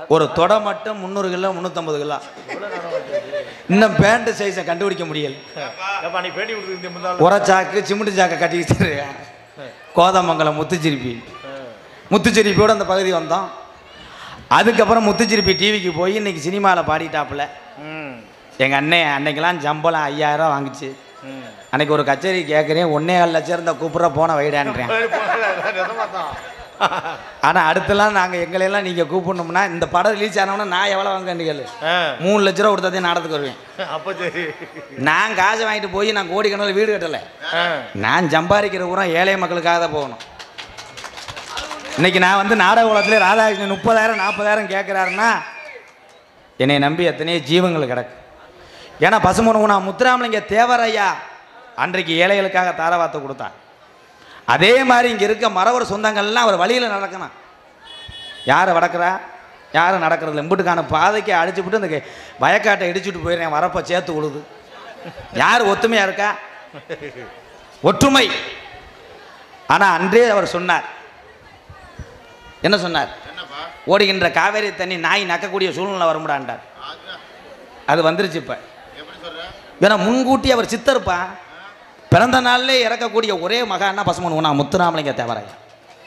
ஒரு தொடை மட்டும் முந்நூறு கிலோ முந்நூற்றம்பது கிலோ இன்னும் பேண்ட் சைஸை கண்டுபிடிக்க முடியல ஏப்பா நீ பேட்டி கொடுத்துருந்த முந்தாள் உரச்சாக்கு சிமெண்ட் சாக்கை கட்டி வச்சிருக்கேன் கோதமங்கலம் முத்துச்சிரிப்பி முத்துச்சிரிப்பியோட அந்த பகுதி வந்தோம் அதுக்கப்புறம் முத்துச்சிரிப்பி டிவிக்கு போய் இன்னைக்கு சினிமாவில் பாடிட்டாப்புல ம் எங்கள் அண்ணன் அன்னைக்கெல்லாம் சம்பளம் ஐயாயிரம் வாங்குச்சு ம் அன்னைக்கு ஒரு கச்சேரி கேட்குறேன் ஒன்னே கால் லட்சம் இருந்தால் கூப்பிட்ற போன வைடான்றேன் நிஜமா தான் ஆனால் அடுத்தலாம் நாங்கள் எங்களையெல்லாம் நீங்கள் கூப்பிடணும்னா இந்த படம் ரிலீஸ் ஆனோம்னா நான் எவ்வளோ வாங்கன்னு கேளு ஆ, மூணு லட்ச ரூபா கொடுத்ததே நாடகத்துக்கு வருவேன் அப்ப சரி நான் காசை வாங்கிட்டு போய் நான் கோடி கணக்கில் வீடு கட்டலை ஆ, நான் சம்பாதிக்கிற பூரா ஏழை மக்களுக்காக தான் போகணும் இன்னைக்கு நான் வந்து நாடக உலகத்துல ராதாகிருஷ்ணன் முப்பதாயிரம் நாற்பதாயிரம் கேட்குறாருன்னா என்னை நம்பி எத்தனையோ ஜீவங்கள் கிடக்கு ஏன்னா பசுமனுகுணா முத்துராமலிங்க தேவரையா அன்றைக்கு ஏழைகளுக்காக தாரவாத்தை கொடுத்தார் அதே மாதிரி இங்கே இருக்க மறவர் சொந்தங்கள்லாம் அவர் வழியில் நடக்கணும் யார் வடக்கிறா யாரும் நடக்கிறது இம்புட்டுக்கான பாதைக்கு அடிச்சுவிட்டு அந்த கே- வயக்காட்டை இடிச்சுட்டு போயிடுறேன் வரப்போ சேர்த்து உழுது யார் ஒத்துமையாக இருக்கா ஒற்றுமை ஆனால் அன்றே அவர் சொன்னார் என்ன சொன்னார் ஓடுகின்ற காவேரி தண்ணி நாய் நக்கக்கூடிய சூழ்நிலை வரும்டான்டார் அது வந்துருச்சு இப்போ ஏன்னா முன்கூட்டி அவர் சித்தருப்பா பிறந்த நாள்லே இறக்கக்கூடிய ஒரே மகான்னா பசுமன் உணா முத்துராமலிங்க தேவராயா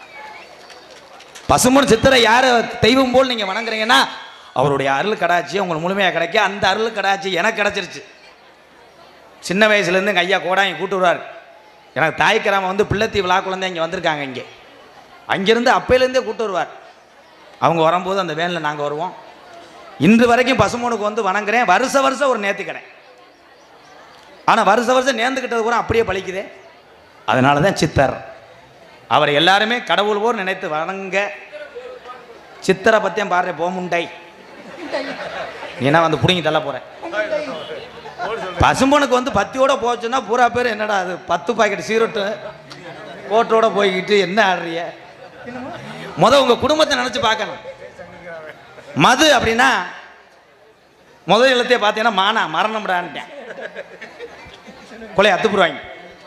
பசுமன் சித்தரை யார் தெய்வம் போல் நீங்கள் வணங்குறீங்கன்னா அவருடைய அருள் கடாட்சி உங்களுக்கு முழுமையாக கிடைக்க அந்த அருள் கடாட்சி எனக்கு கிடச்சிருச்சு சின்ன வயசுலேருந்து எங்கள் ஐயா கோடாங்கி கூட்டு வருவார் எனக்கு தாய் கிராமம் வந்து பிள்ளைத்தீ விழாக்குள்ளேருந்து இங்கே வந்திருக்காங்க இங்கே அங்கேருந்து அப்பையிலேருந்தே கூட்டு வருவார் அவங்க வரும்போது அந்த வேனில் நாங்கள் வருவோம் இன்று வரைக்கும் பசுமனுக்கு வந்து வணங்குறேன் வருஷ வருஷம் ஒரு நேர்த்திக்கடை ஆனால் வருஷ வருஷம் நேர்ந்துக்கிட்டது கூட அப்படியே பழிக்குதே அதனால தான் சித்தர் அவர் எல்லாருமே கடவுள் போர் நினைத்து வணங்க சித்தரை பற்றியும் பாரு போமுண்டை நீனா வந்து பிடுங்கி தள்ள போகிறேன் பசும்பொனுக்கு வந்து பத்தியோட போச்சுன்னா பூரா பேர் என்னடா அது பத்து பாக்கெட் சீரட்டு கோட்டோட போய்கிட்டு என்ன ஆடுறிய முத உங்க குடும்பத்தை நினைச்சு பார்க்கணும் மது அப்படின்னா முதல் எழுத்தையே பார்த்தீங்கன்னா மானா மரணம்டான்ட்டேன் கொலை அத்துப்புருவாங்க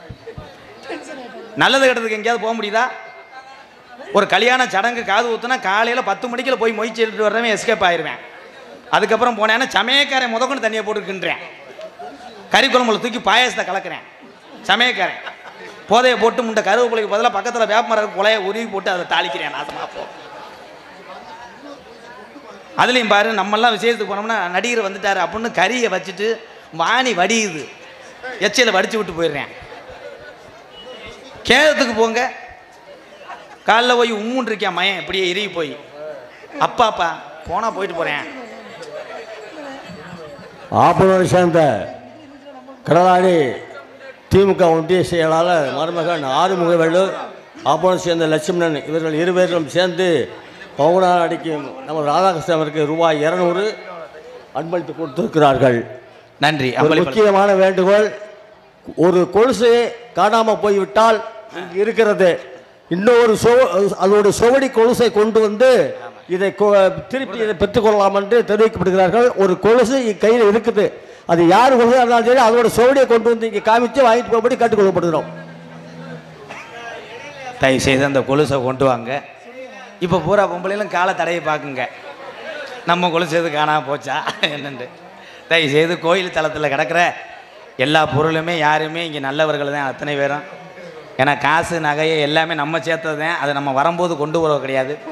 நல்லது கெட்டதுக்கு எங்கேயாவது போக முடியுதா ஒரு கல்யாண சடங்கு காது ஊத்துனா காலையில் பத்து மணிக்குள்ள போய் மொய்ச்சி எடுத்துட்டு வர்றவன் எஸ்கேப் ஆயிருவேன் அதுக்கப்புறம் போனேன்னா சமயக்காரன் முதற்கொண்டு தண்ணியை போட்டுக்கின்றேன் கறி குழம்புல தூக்கி பாயாசத்தை கலக்கிறேன் சமயக்காரன் போதையை போட்டு முண்டை கருவேப்பிலைக்கு பதிலாக பக்கத்தில் வேப்பமரம் குலையை உருவி போட்டு அதை தாளிக்கிறேன் நாசமா போ அதுலேயும் பாரு நம்மெல்லாம் விசேஷத்துக்கு போனோம்னா நடிகர் வந்துட்டாரு அப்படின்னு கறியை வச்சுட்டு வாணி வடியுது எச்சையில் வடிச்சு விட்டு போயிடுறேன் கேதத்துக்கு போங்க காலைல போய் உம்முன்னு இருக்கேன் மயன் இப்படியே இறுகி போய் அப்பாப்பா போனால் போயிட்டு போகிறேன் ஆப்பனோடு சேர்ந்த கடலாடி திமுக ஒன்றிய செயலாளர் மருமகன் ஆறுமுகவேலு ஆப்பனோடு சேர்ந்த லட்சுமணன் இவர்கள் இருவரும் சேர்ந்து பவுனார் அடிக்கு நம்ம ராதாகிருஷ்ணன் அவருக்கு ரூபாய் இருநூறு அன்பளித்து கொடுத்திருக்கிறார்கள் நன்றி ஒரு அம்பலி முக்கியமான வேண்டுகோள் ஒரு கொலுசு காணாமல் போய்விட்டால் இங்கு இருக்கிறது இன்னொரு சோ அதோட சுவடி கொலுசை கொண்டு வந்து இதை கொ- திருப்பி இதை பெற்றுக்கொள்ளலாம் என்று தெரிவிக்கப்படுகிறார்கள் ஒரு கொலுசு என் கையில் இருக்குது அது யார் கொலுசு இருந்தாலும் சரி அதோட சுவடியை கொண்டு வந்து இங்கே காமிச்சு வாங்கிட்டு போகும்படி கேட்டுக்கொள்ளப்படுகிறோம் தயவு செய்து அந்த கொலுசை கொண்டு வாங்க இப்போ பூரா பொம்பளைகளும் காலை தடையை பார்க்குங்க நம்ம கொலுசு எது காணாம போச்சா என்னண்டு தயவு செய்து கோயில் தளத்தில் கிடக்கிற எல்லா பொருளுமே யாருமே இங்கே நல்லவர்கள் தான் அத்தனை பேரும் ஏன்னா காசு நகையை எல்லாமே நம்ம சேர்த்தது தான் அதை நம்ம வரும்போது கொண்டு வர கிடையாது